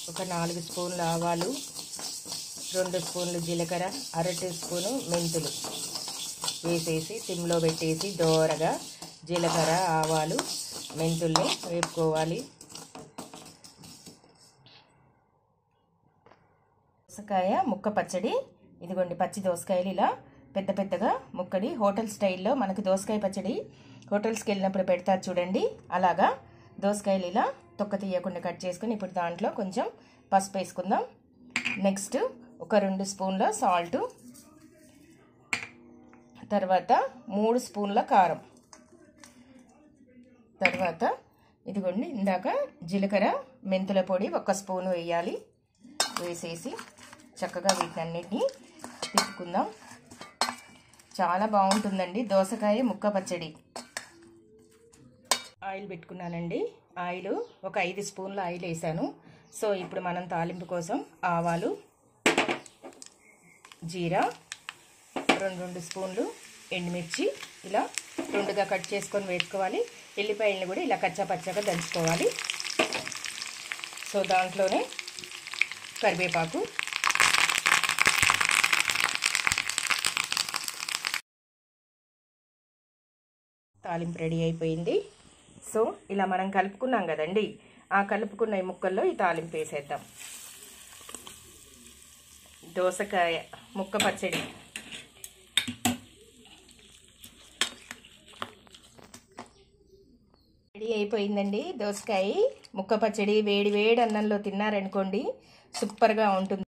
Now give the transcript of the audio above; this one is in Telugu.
ఒక నాలుగు స్పూన్లు ఆవాలు రెండు స్పూన్లు జీలకర్ర అర టీ స్పూను మెంతులు వేసేసి సిమ్లో పెట్టేసి దోరగా జీలకర్ర ఆవాలు మెంతుల్ని వేపుకోవాలి దోసకాయ ముక్క పచ్చడి ఇదిగోండి పచ్చి దోసకాయలు ఇలా పెద్ద పెద్దగా ముక్కడి హోటల్ స్టైల్లో మనకి దోసకాయ పచ్చడి హోటల్స్కి వెళ్ళినప్పుడు పెడతారు చూడండి అలాగా దోసకాయలు ఇలా తొక్క తీయకుండా కట్ చేసుకుని ఇప్పుడు దాంట్లో కొంచెం పసుపు వేసుకుందాం నెక్స్ట్ ఒక రెండు స్పూన్ల సాల్ట్ తర్వాత మూడు స్పూన్ల కారం తర్వాత ఇదిగోండి ఇందాక జీలకర్ర మెంతుల పొడి ఒక స్పూన్ వేయాలి వేసేసి చక్కగా వీటన్నిటిని తిప్పుకుందాం చాలా బాగుంటుందండి దోసకాయ ముక్క పచ్చడి ఆయిల్ పెట్టుకున్నానండి ఆయిల్ ఒక ఐదు స్పూన్ల ఆయిల్ వేసాను సో ఇప్పుడు మనం తాలింపు కోసం ఆవాలు జీరా రెండు రెండు స్పూన్లు ఎండుమిర్చి ఇలా రెండుగా కట్ చేసుకొని వేసుకోవాలి ఎల్లిపాయలను కూడా ఇలా కచ్చా పచ్చగా దంచుకోవాలి సో దాంట్లోనే కరివేపాకు తాలింపు రెడీ అయిపోయింది సో ఇలా మనం కలుపుకున్నాం కదండి ఆ కలుపుకున్న ఈ ముక్కల్లో ఈ తాలింపు వేసేద్దాం దోసకాయ ముక్క పచ్చడి రెడీ అయిపోయిందండి దోసకాయ ముక్క పచ్చడి వేడి వేడి అన్నంలో తిన్నారనుకోండి సూపర్గా ఉంటుంది